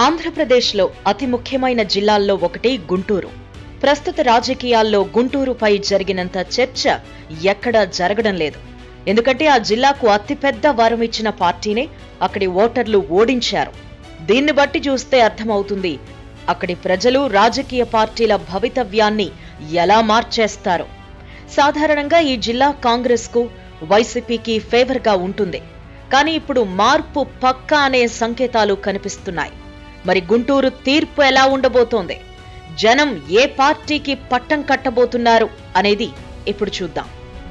ఆంధ్రప్రదేశ్లో అతి ముఖ్యమైన జిల్లాల్లో ఒకటి గుంటూరు ప్రస్తుత రాజకీయాల్లో గుంటూరుపై జరిగినంత చర్చ ఎక్కడా జరగడం లేదు ఎందుకంటే ఆ జిల్లాకు అతిపెద్ద వరం ఇచ్చిన పార్టీనే అక్కడి ఓటర్లు ఓడించారు దీన్ని బట్టి చూస్తే అర్థమవుతుంది అక్కడి ప్రజలు రాజకీయ పార్టీల భవితవ్యాన్ని ఎలా మార్చేస్తారో సాధారణంగా ఈ జిల్లా కాంగ్రెస్కు వైసీపీకి ఫేవర్గా ఉంటుంది కానీ ఇప్పుడు మార్పు పక్కా అనే సంకేతాలు కనిపిస్తున్నాయి మరి గుంటూరు తీర్పు ఎలా ఉండబోతోంది జనం ఏ పార్టీకి పట్టం కట్టబోతున్నారు అనేది ఇప్పుడు చూద్దాం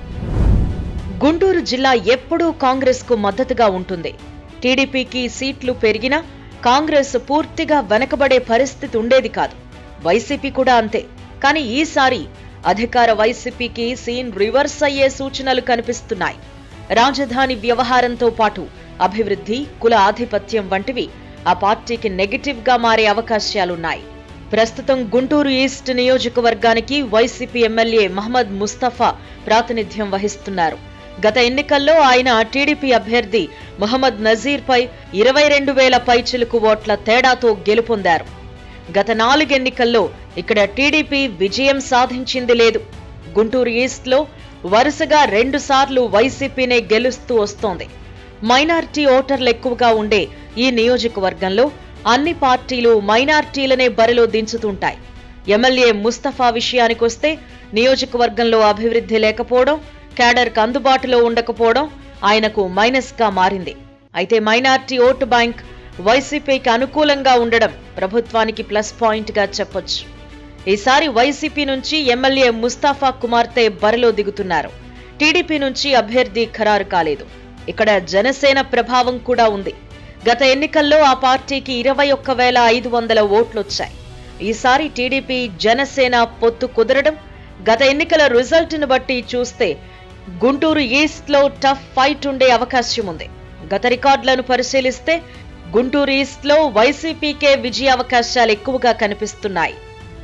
గుంటూరు జిల్లా ఎప్పుడూ కాంగ్రెస్ కు మద్దతుగా ఉంటుంది టీడీపీకి సీట్లు పెరిగినా కాంగ్రెస్ పూర్తిగా వెనకబడే పరిస్థితి ఉండేది కాదు వైసీపీ కూడా అంతే కానీ ఈసారి అధికార వైసీపీకి సీన్ రివర్స్ అయ్యే సూచనలు కనిపిస్తున్నాయి రాజధాని వ్యవహారంతో పాటు అభివృద్ధి కుల ఆధిపత్యం వంటివి ఆ పార్టీకి నెగటివ్ గా మారే అవకాశాలున్నాయి ప్రస్తుతం గుంటూరు ఈస్ట్ నియోజకవర్గానికి వైసీపీ ఎమ్మెల్యే మహమ్మద్ ముస్తఫా ప్రాతినిధ్యం వహిస్తున్నారు గత ఎన్నికల్లో ఆయన టీడీపీ అభ్యర్థి మహమ్మద్ నజీర్ పై ఇరవై రెండు వేల పైచిలుకు ఓట్ల తేడాతో గెలుపొందారు గత నాలుగెన్నికల్లో ఇక్కడ టీడీపీ విజయం సాధించింది లేదు గుంటూరు ఈస్ట్ లో వరుసగా రెండు సార్లు వైసీపీనే గెలుస్తూ వస్తోంది మైనార్టీ ఓటర్లు ఎక్కువగా ఉండే ఈ నియోజకవర్గంలో అన్ని పార్టీలు మైనార్టీలనే బరిలో దించుతుంటాయి ఎమ్మెల్యే ముస్తఫా విషయానికొస్తే నియోజకవర్గంలో అభివృద్ధి లేకపోవడం క్యాడర్కు అందుబాటులో ఉండకపోవడం ఆయనకు మైనస్ గా మారింది అయితే మైనార్టీ ఓటు బ్యాంక్ వైసీపీకి అనుకూలంగా ఉండడం ప్రభుత్వానికి ప్లస్ పాయింట్ గా చెప్పొచ్చు ఈసారి వైసీపీ నుంచి ఎమ్మెల్యే ముస్తాఫా కుమార్తె బరిలో దిగుతున్నారు టీడీపీ నుంచి అభ్యర్థి ఖరారు కాలేదు ఇక్కడ జనసేన ప్రభావం కూడా ఉంది గత ఎన్నికల్లో ఆ పార్టీకి ఇరవై ఒక్క వేల ఐదు వందల ఓట్లొచ్చాయి ఈసారి టీడీపీ జనసేన పొత్తు కుదరడం గత ఎన్నికల రిజల్ట్ను బట్టి చూస్తే గుంటూరు ఈస్ట్ లో టఫ్ ఫైట్ ఉండే అవకాశం ఉంది గత రికార్డులను పరిశీలిస్తే గుంటూరు ఈస్ట్ లో వైసీపీకే విజయ అవకాశాలు ఎక్కువగా కనిపిస్తున్నాయి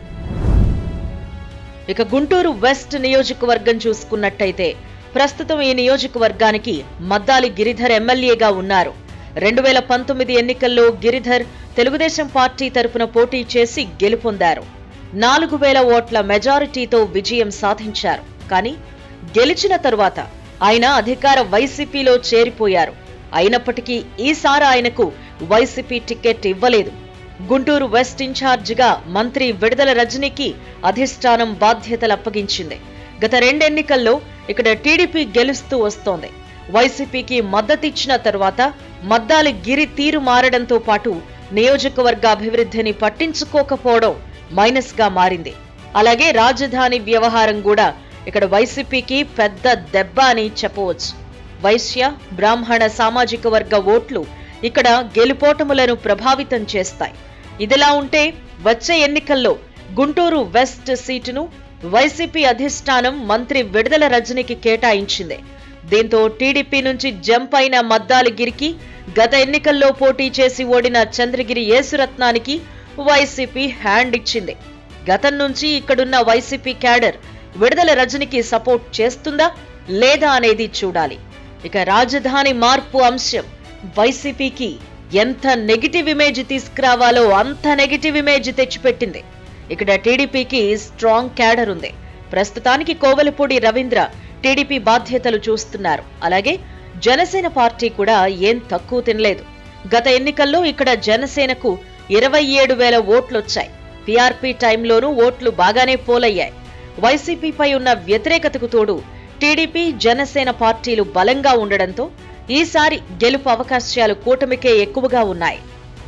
ఇక గుంటూరు వెస్ట్ నియోజకవర్గం చూసుకున్నట్టయితే ప్రస్తుతం ఈ నియోజకవర్గానికి మద్దాలి గిరిధర్ ఎమ్మెల్యేగా ఉన్నారు రెండు వేల పంతొమ్మిది ఎన్నికల్లో గిరిధర్ తెలుగుదేశం పార్టీ తరపున పోటీ చేసి గెలుపొందారు నాలుగు వేల ఓట్ల మెజారిటీతో విజయం సాధించారు కానీ గెలిచిన తరువాత ఆయన అధికార వైసీపీలో చేరిపోయారు అయినప్పటికీ ఈసారి ఆయనకు వైసీపీ టికెట్ ఇవ్వలేదు గుంటూరు వెస్ట్ ఇన్ఛార్జిగా మంత్రి విడుదల రజనీకి అధిష్టానం బాధ్యతలు అప్పగించింది గత రెండెన్నికల్లో ఇక్కడ టీడీపీ గెలుస్తూ వస్తోంది వైసీపీకి మద్దతిచ్చిన తరువాత మద్దాలి గిరి తీరు మారడంతో పాటు నియోజకవర్గ అభివృద్ధిని పట్టించుకోకపోవడం మైనస్ గా మారింది అలాగే రాజధాని వ్యవహారం కూడా ఇక్కడ వైసీపీకి పెద్ద దెబ్బ అని చెప్పవచ్చు వైశ్య బ్రాహ్మణ సామాజిక వర్గ ఓట్లు ఇక్కడ గెలుపోటములను ప్రభావితం చేస్తాయి ఇదిలా ఉంటే వచ్చే ఎన్నికల్లో గుంటూరు వెస్ట్ సీటును వైసీపీ అధిష్టానం మంత్రి విడుదల రజనికి కేటాయించింది దీంతో టీడీపీ నుంచి జంప్ అయిన మద్దాలిగిరికి గత ఎన్నికల్లో పోటీ చేసి ఓడిన చంద్రగిరి యేసురత్నానికి వైసీపీ హ్యాండ్ ఇచ్చింది గతం నుంచి ఇక్కడున్న వైసీపీ క్యాడర్ విడుదల రజనికి సపోర్ట్ చేస్తుందా లేదా అనేది చూడాలి ఇక రాజధాని మార్పు అంశం వైసీపీకి ఎంత నెగిటివ్ ఇమేజ్ తీసుకురావాలో అంత నెగిటివ్ ఇమేజ్ తెచ్చిపెట్టింది ఇక్కడ టీడీపీకి స్ట్రాంగ్ క్యాడర్ ఉంది ప్రస్తుతానికి కోవలపూడి రవీంద్ర టీడీపీ బాధ్యతలు చూస్తున్నారు అలాగే జనసేన పార్టీ కూడా ఏం తక్కువ తినలేదు గత ఎన్నికల్లో ఇక్కడ జనసేనకు ఇరవై ఏడు వేల ఓట్లొచ్చాయి పీఆర్పీ టైంలోనూ ఓట్లు బాగానే పోలయ్యాయి వైసీపీపై ఉన్న వ్యతిరేకతకు తోడు టీడీపీ జనసేన పార్టీలు బలంగా ఉండడంతో ఈసారి గెలుపు అవకాశాలు కూటమికే ఎక్కువగా ఉన్నాయి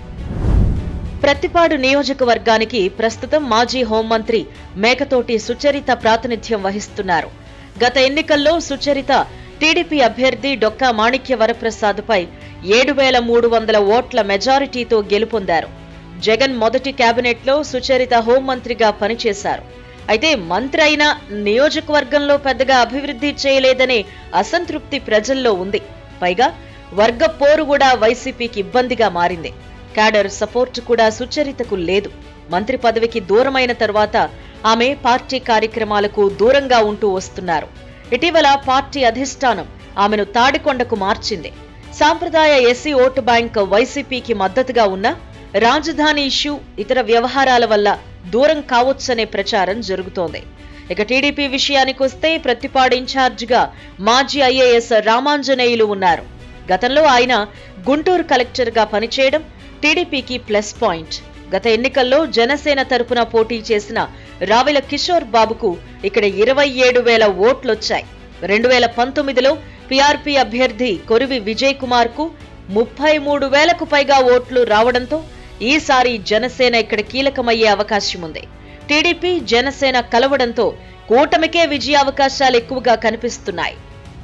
ప్రతిపాడు నియోజకవర్గానికి ప్రస్తుతం మాజీ హోంమంత్రి మేకతోటి సుచరిత ప్రాతినిధ్యం వహిస్తున్నారు గత ఎన్నికల్లో సుచరిత టీడీపీ అభ్యర్థి డొక్కా మాణిక్య వరప్రసాద్పై ఏడు వేల మూడు వందల ఓట్ల మెజారిటీతో గెలుపొందారు జగన్ మొదటి కేబినెట్లో సుచరిత హోంమంత్రిగా పనిచేశారు అయితే మంత్రి అయినా నియోజకవర్గంలో పెద్దగా అభివృద్ధి చేయలేదనే అసంతృప్తి ప్రజల్లో ఉంది పైగా వర్గ పోరు కూడా వైసీపీకి ఇబ్బందిగా మారింది క్యాడర్ సపోర్ట్ కూడా సుచరితకు లేదు మంత్రి పదవికి దూరమైన తర్వాత ఆమె పార్టీ కార్యక్రమాలకు దూరంగా ఉంటూ వస్తున్నారు ఇటీవల పార్టీ అధిష్టానం ఆమెను తాడికొండకు మార్చింది సాంప్రదాయ ఎస్సీ ఓటు బ్యాంక్ వైసీపీకి మద్దతుగా ఉన్న రాజధాని ఇష్యూ ఇతర వ్యవహారాల వల్ల దూరం కావచ్చనే ప్రచారం జరుగుతోంది ఇక టీడీపీ విషయానికొస్తే ప్రతిపాడు ఇన్ఛార్జిగా మాజీ ఐఏఎస్ రామాంజనేయులు ఉన్నారు గతంలో ఆయన గుంటూరు కలెక్టర్గా పనిచేయడం టీడీపీకి ప్లస్ పాయింట్ గత ఎన్నికల్లో జనసేన తరపున పోటీ చేసిన రావెల కిషోర్ బాబుకు ఇక్కడ ఇరవై ఏడు వేల ఓట్లొచ్చాయి రెండు వేల పంతొమ్మిదిలో పీఆర్పీ అభ్యర్థి కొరివి విజయ్ కుమార్ కు ముప్పై మూడు వేలకు పైగా ఓట్లు రావడంతో ఈసారి జనసేన ఇక్కడ కీలకమయ్యే అవకాశం ఉంది టీడీపీ జనసేన కలవడంతో కూటమికే విజయావకాశాలు ఎక్కువగా కనిపిస్తున్నాయి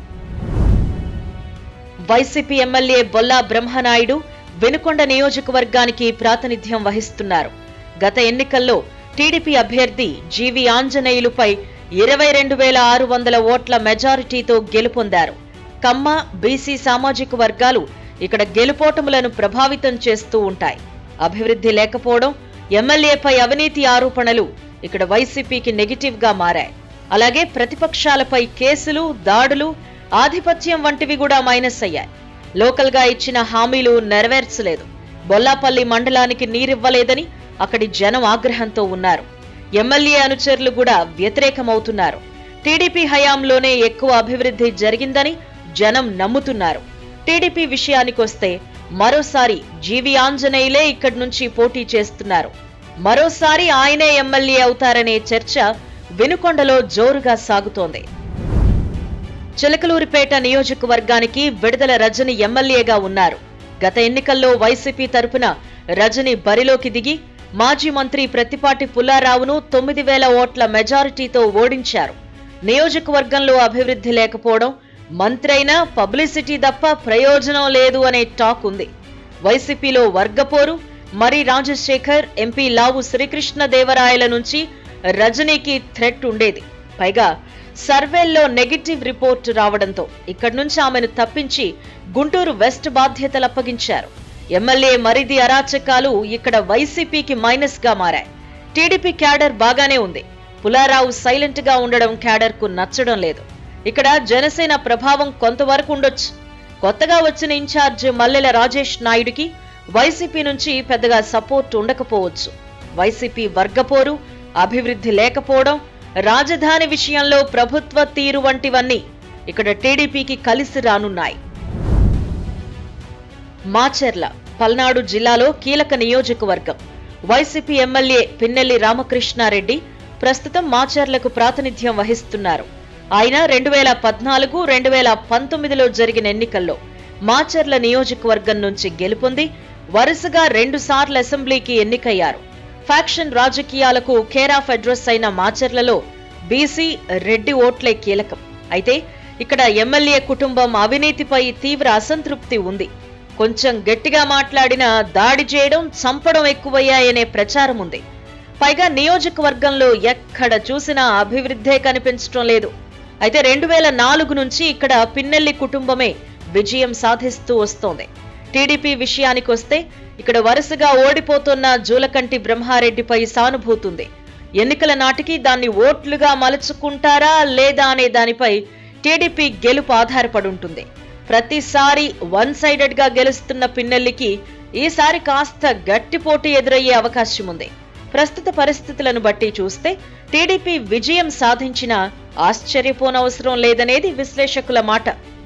వైసీపీ ఎమ్మెల్యే బొల్లా బ్రహ్మనాయుడు వెనుకొండ నియోజకవర్గానికి ప్రాతినిధ్యం వహిస్తున్నారు గత ఎన్నికల్లో టీడీపీ అభ్యర్థి జీవి ఆంజనేయులుపై ఇరవై రెండు వేల ఆరు వందల ఓట్ల మెజారిటీతో గెలుపొందారు కమ్మ బీసీ సామాజిక వర్గాలు ఇక్కడ గెలుపోటములను ప్రభావితం చేస్తూ ఉంటాయి అభివృద్ధి లేకపోవడం ఎమ్మెల్యేపై అవినీతి ఆరోపణలు ఇక్కడ వైసీపీకి నెగిటివ్ గా మారాయి అలాగే ప్రతిపక్షాలపై కేసులు దాడులు ఆధిపత్యం వంటివి కూడా మైనస్ అయ్యాయి లోకల్ గా ఇచ్చిన హామీలు నెరవేర్చలేదు బొల్లాపల్లి మండలానికి నీరివ్వలేదని అక్కడి జనం ఆగ్రహంతో ఉన్నారు ఎమ్మెల్యే అనుచరులు కూడా వ్యతిరేకమవుతున్నారు టీడీపీ హయాంలోనే ఎక్కువ అభివృద్ధి జరిగిందని జనం నమ్ముతున్నారు టీడీపీ విషయానికొస్తే మరోసారి జీవి ఆంజనేయులే ఇక్కడి నుంచి పోటీ చేస్తున్నారు మరోసారి ఆయనే ఎమ్మెల్యే అవుతారనే చర్చ వినుకొండలో జోరుగా సాగుతోంది చిలకలూరిపేట నియోజకవర్గానికి విడుదల రజని ఎమ్మెల్యేగా ఉన్నారు గత ఎన్నికల్లో వైసీపీ తరపున రజని బరిలోకి దిగి మాజీ మంత్రి ప్రత్తిపాటి పుల్లారావును తొమ్మిది వేల ఓట్ల మెజారిటీతో ఓడించారు నియోజకవర్గంలో అభివృద్ధి లేకపోవడం మంత్రి అయినా పబ్లిసిటీ తప్ప ప్రయోజనం లేదు అనే టాక్ ఉంది వైసీపీలో వర్గపోరు మరి రాజశేఖర్ ఎంపీ లావు శ్రీకృష్ణదేవరాయల నుంచి రజనీకి థ్రెట్ ఉండేది పైగా సర్వేల్లో నెగిటివ్ రిపోర్ట్ రావడంతో ఇక్కడి నుంచి ఆమెను తప్పించి గుంటూరు వెస్ట్ బాధ్యతలు అప్పగించారు ఎమ్మెల్యే మరిది అరాచకాలు ఇక్కడ వైసీపీకి మైనస్ గా మారాయి టీడీపీ క్యాడర్ బాగానే ఉంది పులారావు సైలెంట్ గా ఉండడం క్యాడర్ కు నచ్చడం లేదు ఇక్కడ జనసేన ప్రభావం కొంతవరకు ఉండొచ్చు కొత్తగా వచ్చిన ఇన్ఛార్జ్ మల్లెల రాజేష్ నాయుడికి వైసీపీ నుంచి పెద్దగా సపోర్ట్ ఉండకపోవచ్చు వైసీపీ వర్గపోరు అభివృద్ధి లేకపోవడం రాజధాని విషయంలో ప్రభుత్వ తీరు వంటివన్నీ ఇక్కడ టీడీపీకి కలిసి రానున్నాయి మాచెర్ల పల్నాడు జిల్లాలో కీలక నియోజకవర్గం వైసీపీ ఎమ్మెల్యే పిన్నెల్లి రామకృష్ణారెడ్డి ప్రస్తుతం మాచర్లకు ప్రాతినిధ్యం వహిస్తున్నారు ఆయన రెండు వేల పద్నాలుగు రెండు వేల పంతొమ్మిదిలో జరిగిన ఎన్నికల్లో మాచర్ల నియోజకవర్గం నుంచి గెలుపొంది వరుసగా రెండు సార్లు అసెంబ్లీకి ఎన్నికయ్యారు ఫ్యాక్షన్ రాజకీయాలకు కేర్ ఆఫ్ అడ్రస్ అయిన మాచర్లలో బీసీ రెడ్డి ఓట్లే కీలకం అయితే ఇక్కడ ఎమ్మెల్యే కుటుంబం అవినీతిపై తీవ్ర అసంతృప్తి ఉంది కొంచెం గట్టిగా మాట్లాడినా దాడి చేయడం చంపడం ఎక్కువయ్యాయనే ప్రచారం ఉంది పైగా నియోజకవర్గంలో ఎక్కడ చూసినా అభివృద్ధే కనిపించడం లేదు అయితే రెండు వేల నాలుగు నుంచి ఇక్కడ పిన్నెల్లి కుటుంబమే విజయం సాధిస్తూ వస్తోంది టీడీపీ విషయానికొస్తే ఇక్కడ వరుసగా ఓడిపోతున్న జూలకంటి బ్రహ్మారెడ్డిపై సానుభూతుంది ఎన్నికల నాటికి దాన్ని ఓట్లుగా మలుచుకుంటారా లేదా అనే దానిపై టీడీపీ గెలుపు ఆధారపడి ఉంటుంది ప్రతిసారి వన్ సైడెడ్ గా గెలుస్తున్న పిన్నెల్లికి ఈసారి కాస్త గట్టి పోటీ ఎదురయ్యే అవకాశం ఉంది ప్రస్తుత పరిస్థితులను బట్టి చూస్తే టీడీపీ విజయం సాధించినా ఆశ్చర్యపోనవసరం లేదనేది విశ్లేషకుల మాట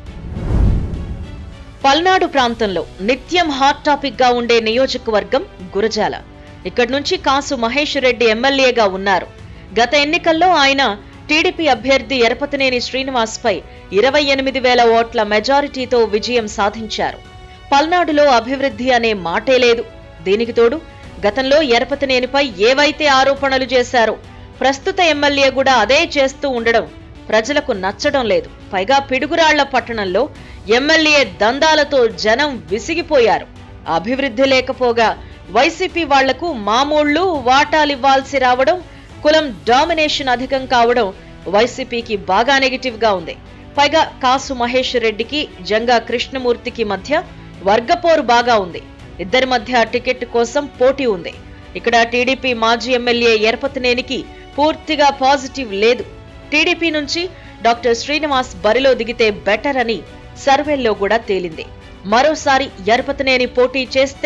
పల్నాడు ప్రాంతంలో నిత్యం హాట్ టాపిక్ గా ఉండే నియోజకవర్గం గురజాల ఇక్కడి నుంచి కాసు మహేష్ రెడ్డి ఎమ్మెల్యేగా ఉన్నారు గత ఎన్నికల్లో ఆయన టీడీపీ అభ్యర్థి ఎరపతినేని శ్రీనివాస్ పై ఇరవై ఎనిమిది వేల ఓట్ల మెజారిటీతో విజయం సాధించారు పల్నాడులో అభివృద్ధి అనే మాటే లేదు దీనికి తోడు గతంలో ఎరపతినేనిపై ఏవైతే ఆరోపణలు చేశారో ప్రస్తుత ఎమ్మెల్యే కూడా అదే చేస్తూ ఉండడం ప్రజలకు నచ్చడం లేదు పైగా పిడుగురాళ్ల పట్టణంలో ఎమ్మెల్యే దందాలతో జనం విసిగిపోయారు అభివృద్ధి లేకపోగా వైసీపీ వాళ్లకు మామూళ్లు వాటాలివ్వాల్సి రావడం కులం డామినేషన్ అధికం కావడం వైసీపీకి బాగా నెగిటివ్ గా ఉంది పైగా కాసు మహేష్ రెడ్డికి జంగా కృష్ణమూర్తికి మధ్య వర్గపోరు బాగా ఉంది ఇద్దరి మధ్య టికెట్ కోసం పోటీ ఉంది ఇక్కడ టీడీపీ మాజీ ఎమ్మెల్యే ఎరపతినేనికి పూర్తిగా పాజిటివ్ లేదు టీడీపీ నుంచి డాక్టర్ శ్రీనివాస్ బరిలో దిగితే బెటర్ అని సర్వేల్లో కూడా తేలింది మరోసారి ఎరపతినేని పోటీ చేస్తే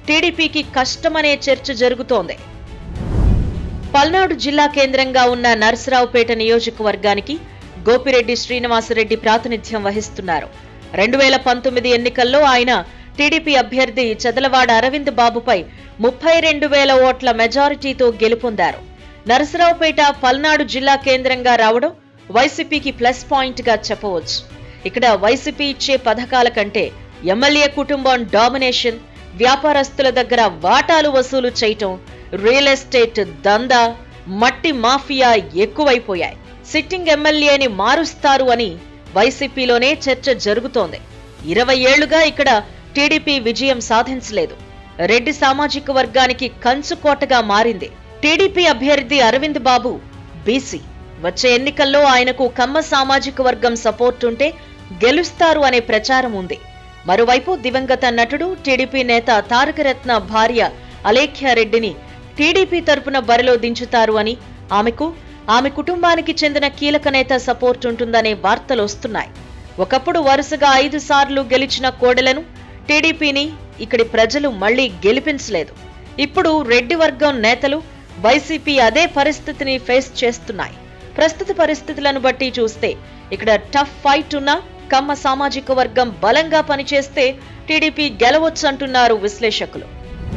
టీడీపీకి కష్టమనే చర్చ జరుగుతోంది పల్నాడు జిల్లా కేంద్రంగా ఉన్న నరసరావుపేట నియోజకవర్గానికి గోపిరెడ్డి శ్రీనివాసరెడ్డి ప్రాతినిధ్యం వహిస్తున్నారు రెండు వేల పంతొమ్మిది ఎన్నికల్లో ఆయన టీడీపీ అభ్యర్థి చదలవాడ అరవింద్ బాబుపై ముప్పై రెండు వేల ఓట్ల మెజారిటీతో గెలుపొందారు నరసరావుపేట పల్నాడు జిల్లా కేంద్రంగా రావడం వైసీపీకి ప్లస్ పాయింట్ గా చెప్పవచ్చు ఇక్కడ వైసీపీ ఇచ్చే పథకాల కంటే ఎమ్మెల్యే కుటుంబం డామినేషన్ వ్యాపారస్తుల దగ్గర వాటాలు వసూలు చేయటం రియల్ ఎస్టేట్ దందా మట్టి మాఫియా ఎక్కువైపోయాయి సిట్టింగ్ ఎమ్మెల్యేని మారుస్తారు అని వైసీపీలోనే చర్చ జరుగుతోంది ఇరవై ఏళ్లుగా ఇక్కడ టీడీపీ విజయం సాధించలేదు రెడ్డి సామాజిక వర్గానికి కంచుకోటగా మారింది టీడీపీ అభ్యర్థి అరవింద్ బాబు బీసీ వచ్చే ఎన్నికల్లో ఆయనకు కమ్మ సామాజిక వర్గం సపోర్ట్ ఉంటే గెలుస్తారు అనే ప్రచారం ఉంది మరోవైపు దివంగత నటుడు టీడీపీ నేత తారకరత్న భార్య అలేఖ్యారెడ్డిని టీడీపీ తరపున బరిలో దించుతారు అని ఆమెకు ఆమె కుటుంబానికి చెందిన కీలక నేత సపోర్ట్ ఉంటుందనే వార్తలు వస్తున్నాయి ఒకప్పుడు వరుసగా ఐదు సార్లు గెలిచిన కోడెలను టీడీపీని ఇక్కడి ప్రజలు మళ్లీ గెలిపించలేదు ఇప్పుడు రెడ్డి వర్గం నేతలు వైసీపీ అదే పరిస్థితిని ఫేస్ చేస్తున్నాయి ప్రస్తుత పరిస్థితులను బట్టి చూస్తే ఇక్కడ టఫ్ ఫైట్ ఉన్నా కమ్మ సామాజిక వర్గం బలంగా పనిచేస్తే టీడీపీ గెలవొచ్చంటున్నారు విశ్లేషకులు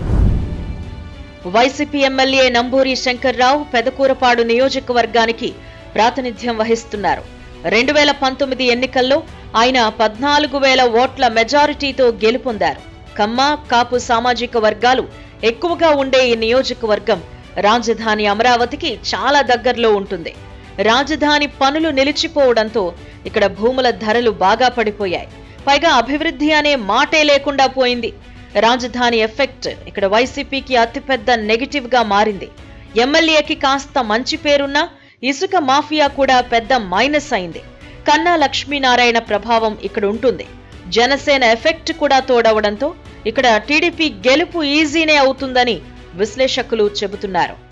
వైసీపీ ఎమ్మెల్యే నంబూరి శంకర్రావు పెదకూరపాడు నియోజకవర్గానికి ప్రాతినిధ్యం వహిస్తున్నారు రెండు వేల పంతొమ్మిది ఎన్నికల్లో ఆయన పద్నాలుగు వేల ఓట్ల మెజారిటీతో గెలుపొందారు కమ్మ కాపు సామాజిక వర్గాలు ఎక్కువగా ఉండే ఈ నియోజకవర్గం రాజధాని అమరావతికి చాలా దగ్గరలో ఉంటుంది రాజధాని పనులు నిలిచిపోవడంతో ఇక్కడ భూముల ధరలు బాగా పడిపోయాయి పైగా అభివృద్ధి అనే మాటే లేకుండా పోయింది రాజధాని ఎఫెక్ట్ ఇక్కడ వైసీపీకి అతిపెద్ద నెగిటివ్ గా మారింది ఎమ్మెల్యేకి కాస్త మంచి పేరున్నా ఇసుక మాఫియా కూడా పెద్ద మైనస్ అయింది కన్నా లక్ష్మీనారాయణ ప్రభావం ఇక్కడ ఉంటుంది జనసేన ఎఫెక్ట్ కూడా తోడవడంతో ఇక్కడ టీడీపీ గెలుపు ఈజీనే అవుతుందని విశ్లేషకులు చెబుతున్నారు